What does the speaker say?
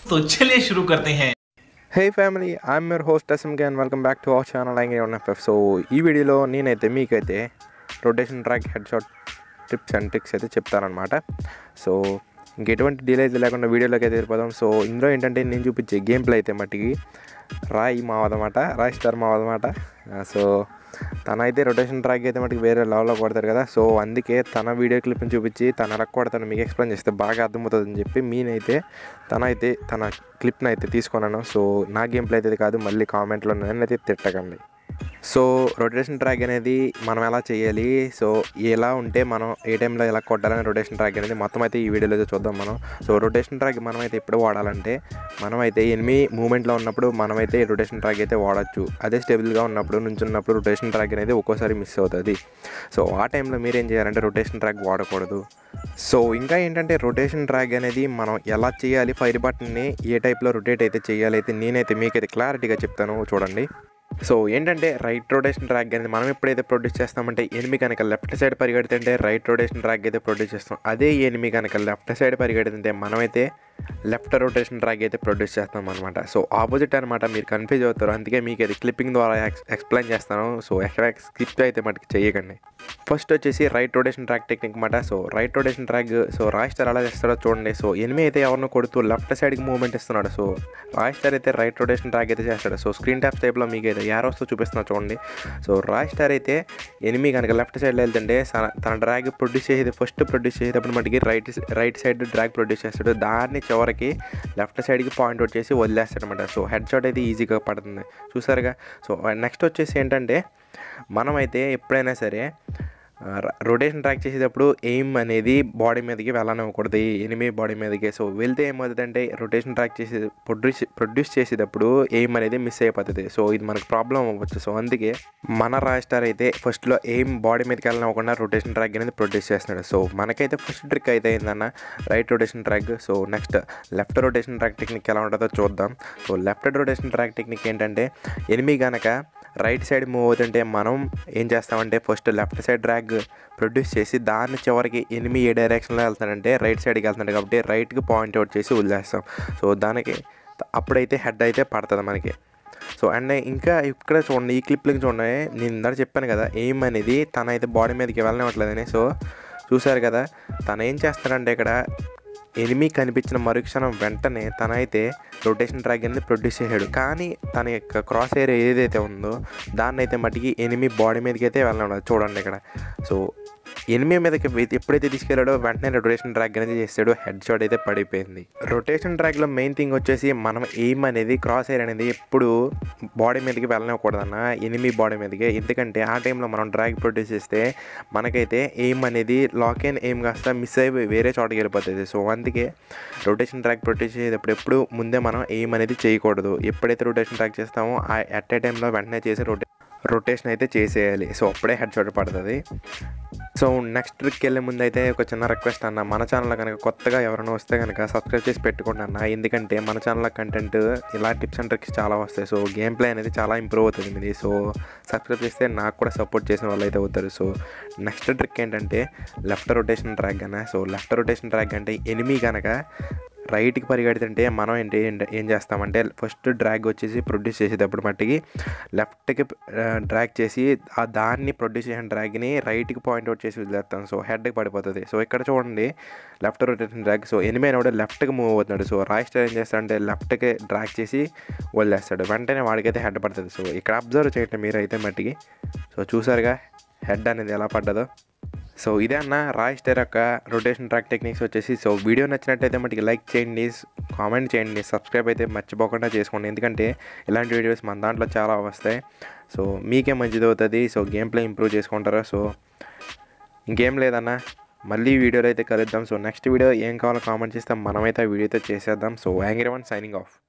तो चलिए शुरू करते हैं hey family I'm your host SMK and welcome back to our channel angry one FF so ఈ వీడియోలో నేనైతే మీకైతే rotation track head shot tips and tricks అయితే చెప్తానమాట సో ఇంకెటువంటి డీల్ అయితే లేకుండా వీడియోలోకి అయితే వెళ్ళిపోదాం సో ఇందులో ఏంటంటే నేను చూపించే గేమ్ ప్లే అయితే మట్టికి రాయ్ మావదన్నమాట రాయ్ స్టార్ మావదన్నమాట సో తనైతే రొటేషన్ ట్రాక్ అయితే మటుకు వేరే లెవెల్లో కొడతారు కదా సో అందుకే తన వీడియో క్లిప్ని చూపించి తన ఎలా కొడతాను మీకు ఎక్స్ప్లెయిన్ చేస్తే బాగా అర్థమవుతుందని చెప్పి మీనైతే తనైతే తన క్లిప్ని అయితే తీసుకున్నాను సో నా గేమ్ ప్లే అయితే కాదు మళ్ళీ కామెంట్లో నేనైతే తిట్టకండి సో రొటేషన్ ట్రాక్ అనేది మనం ఎలా చేయాలి సో ఎలా ఉంటే మనం ఏ టైంలో ఎలా కొట్టాలని రొటేషన్ ట్రాక్ అనేది మొత్తం అయితే ఈ వీడియోలో అయితే చూద్దాం మనం సో రొటేషన్ ట్రాక్ మనం అయితే ఎప్పుడు వాడాలంటే మనమైతే ఎనిమిది మూమెంట్లో ఉన్నప్పుడు మనమైతే రొటేషన్ ట్రాక్ అయితే వాడచ్చు అదే స్టేబుల్గా ఉన్నప్పుడు నుంచున్నప్పుడు రొటేషన్ ట్రాక్ అనేది ఒక్కోసారి మిస్ అవుతుంది సో ఆ టైంలో మీరు ఏం చేయాలంటే రొటేషన్ ట్రాక్ వాడకూడదు సో ఇంకా ఏంటంటే రొటేషన్ ట్రాక్ అనేది మనం ఎలా చేయాలి ఫైర్ బటన్ని ఏ టైప్లో రొటేట్ అయితే చేయాలి అయితే నేనైతే మీకైతే క్లారిటీగా చెప్తాను చూడండి సో ఏంటంటే రైట్ రొటేషన్ ట్రాక్ అనేది మనం ఎప్పుడైతే ప్రొడ్యూస్ చేస్తామంటే ఎనిమి కనుక లెఫ్ట్ సైడ్ పరిగెడుతుంటే రైట్ రొటేషన్ ట్రాక్ అయితే ప్రొడ్యూస్ చేస్తాం అదే ఎనిమి కనుక లెఫ్ట్ సైడ్ పరిగెడుతుంటే మనమైతే లెఫ్ట్ రొటేషన్ ట్రాక్ అయితే ప్రొడ్యూస్ చేస్తాం అనమాట సో ఆపోజిట్ అనమాట మీరు కన్ఫ్యూజ్ అవుతారు అందుకే మీకు అది క్లిప్పింగ్ ద్వారా ఎక్స్ ఎక్స్ప్లెయిన్ చేస్తాను సో ఎక్కడ స్కిప్ అయితే మటుకు చేయకండి ఫస్ట్ వచ్చేసి రైట్ రొటేషన్ ట్రాక్ టెక్నిక్ అనమాట so right rotation track so Raistar ఎలా చేస్తాడో చూడండి సో ఎనిమి అయితే ఎవరినో కొడుతూ లెఫ్ట్ సైడ్కి మూవ్మెంట్ ఇస్తున్నాడు సో రాయిస్టర్ అయితే రైట్ రొటేషన్ ట్రాక్ అయితే చేస్తాడు సో స్క్రీన్ ట్యాప్ టైప్లో మీకు అయితే యారోస్తో చూపిస్తున్నా చూడండి సో రాయిస్టర్ అయితే ఎనిమి కనుక లెఫ్ట్ సైడ్లో వెళ్తుంటే సన- తన డ్రాగ్ ప్రొడ్యూస్ చేసేది ఫస్ట్ ప్రొడ్యూస్ చేసేటప్పుడు మటుకి right right side drag produce చేస్తాడు దాన్ని చివరికి లెఫ్ట్ సైడ్కి పాయింట్ అవుట్ చేసి వదిలేస్తాడు అనమాట సో హెడ్ షాట్ అయితే ఈజీగా పడుతుంది చూసారుగా సో నెక్స్ట్ వచ్చేసి ఏంటంటే మనమైతే ఎప్పుడైనా సరే రొటేషన్ ట్రాక్ చేసేటప్పుడు ఎయిమ్ అనేది బాడీ మీదకి వెళ్ళనివ్వకూడదు ఎనిమి బాడీ మీదకి సో వెళ్తే ఏమవుతుందంటే రొటేషన్ ట్రాక్ చేసే ప్రొడ్యూస్ ప్రొడ్యూస్ చేసేటప్పుడు ఎయిమ్ అనేది మిస్ అయిపోతుంది సో ఇది మనకు ప్రాబ్లం అవ్వచ్చు సో అందుకే మన రాస్టార్ అయితే ఫస్ట్లో ఎయిమ్ బాడీ మీదకి వెళ్ళనివ్వకుండా రొటేషన్ ట్రాక్ అనేది ప్రొడ్యూస్ చేస్తున్నాడు సో మనకైతే ఫస్ట్ ట్రిక్ అయితే ఏందన్న right rotation track so next left rotation track technique ఎలా ఉంటుందో చూద్దాం so left rotation track technique ఏంటంటే ఎనిమి గనక రైట్ సైడ్ మూవ్ అవుతుంటే మనం ఏం చేస్తామంటే first left side drag produce చేసి దాన్ని చివరికి ఎనిమి ఏ డైరెక్షన్లో వెళ్తాడంటే రైట్ సైడ్కి వెళ్తాడు కాబట్టి రైట్కి పాయింట్ అవుట్ చేసి వదిలేస్తాం సో దానికి అప్పుడైతే హెడ్ అయితే పడుతుంది మనకి సో అండ్ ఇంకా ఇక్కడ చూడండి ఈ క్లిప్లకి చూడండి నేను ఇందాక చెప్పాను కదా ఎయిమ్ అనేది తన అయితే బాడీ మీదకి వెళ్ళనివ్వట్లేదని సో చూసారు కదా తను ఏం చేస్తాడంటే ఇక్కడ ఎనిమి కనిపించిన మరుక్షణం వెంటనే తనైతే రొటేషన్ ట్రాక్ అనేది ప్రొడ్యూస్ చేశాడు కానీ తన యొక్క క్రాస్ ఏరియా ఏదైతే ఉందో దాన్ని అయితే మటుకి ఎనిమి బాడీ మీదకి అయితే వెళ్ళడం చూడండి ఇక్కడ సో ఎనిమి మీదకి వె- ఎప్పుడైతే తీసుకెళ్ళాడో వెంటనే రొటేషన్ ట్రాక్ అనేది చేస్తాడు హెడ్ షాట్ అయితే పడిపోయింది రొటేషన్ ట్రాక్లో మెయిన్ థింగ్ వచ్చేసి మనం ఎయిమ్ అనేది క్రాస్ ఎయిర్ అనేది ఎప్పుడు బాడీ మీదకి వెళ్ళనివ్వకూడదన్న ఎనిమి బాడీ మీదకి ఎందుకంటే ఆ టైంలో మనం డ్రాగ్ ప్రొడ్యూస్ చేస్తే మనకైతే ఎయిమ్ అనేది లాక్ ఇన్ ఎయిమ్ కాస్త మిస్ అయిపోయి వేరే చోటకి వెళ్ళిపోతుంది సో అందుకే రొటేషన్ ట్రాక్ ప్రొడ్యూస్ చేసేటప్పుడు ఎప్పుడు ముందే మనం ఎయిమ్ అనేది చేయకూడదు ఎప్పుడైతే రొటేషన్ ట్రాక్ చేస్తామో ఆ అట్ ఏ టైంలో వెంటనే చేసి రొటే రొటేషన్ అయితే చేసేయాలి సో అప్పుడే హెడ్ షాట్ పడుతుంది సో నెక్స్ట్ ట్రిక్కి వెళ్ళే ముందు అయితే ఒక చిన్న రిక్వెస్ట్ అన్న మన ఛానల్ కనుక కొత్తగా ఎవరైనా వస్తే కనుక సబ్స్క్రైబ్ చేసి పెట్టుకోండి అన్న ఎందుకంటే మన ఛానల్ కంటెంట్ ఇలా టిప్స్ అండ్ ట్రిక్స్ చాలా వస్తాయి సో గేమ్ ప్లే అనేది చాలా ఇంప్రూవ్ అవుతుంది మీది సో సబ్స్క్రైబ్ చేస్తే నాకు కూడా సపోర్ట్ చేసిన వాళ్ళు అయితే అవుతారు సో నెక్స్ట్ ట్రిక్ ఏంటంటే లెఫ్ట్ రొటేషన్ ట్రాక్ అన్న సో లెఫ్ట్ రొటేషన్ ట్రాక్ అంటే ఎనిమి కనుక రైట్కి పరిగెడుతుంటే మనం ఏంటి ఏంట- ఏం చేస్తామంటే ఫస్ట్ డ్రాగ్ వచ్చేసి ప్రొడ్యూస్ చేసేటప్పుడు మట్టికి లెఫ్ట్కి డ్రాగ్ చేసి ఆ దాన్ని ప్రొడ్యూస్ చేసిన డ్రాగ్ని రైట్కి పాయింట్ అవుట్ చేసి వదిలేస్తాం సో హెడ్కి పడిపోతుంది సో ఇక్కడ చూడండి లెఫ్ట్ రొటేషన్ డ్రాగ్ సో ఎనిమిది కూడా లెఫ్ట్కి మూవ్ అవుతున్నాడు సో రాయిస్టర్ ఏం చేస్తాడంటే లెఫ్ట్కి డ్రాగ్ చేసి వదిలేస్తాడు వెంటనే వాడికైతే హెడ్ పడుతుంది సో ఇక్కడ అబ్జర్వ్ చేయండి మీరు అయితే మట్టికి సో చూసారుగా హెడ్ అనేది ఎలా పడ్డదో సో ఇదే అన్న రాయిస్టర్ యొక్క రొటేషన్ ట్రాక్ టెక్నిక్స్ వచ్చేసి సో వీడియో నచ్చినట్టయితే మటుకి లైక్ చేయండి కామెంట్ చేయండి సబ్స్క్రైబ్ అయితే మర్చిపోకుండా చేసుకోండి ఎందుకంటే ఇలాంటి వీడియోస్ మన దాంట్లో చాలా వస్తాయి సో మీకే మంచిది అవుతుంది సో గేమ్ ప్లే ఇంప్రూవ్ చేసుకుంటారా సో ఇంకేం లేదన్న మళ్ళీ వీడియోలో అయితే కలుద్దాం సో నెక్స్ట్ వీడియో ఏం కావాలో కామెంట్ చేస్తే మనమైతే ఆ వీడియో అయితే చేసేద్దాం so angry one signing of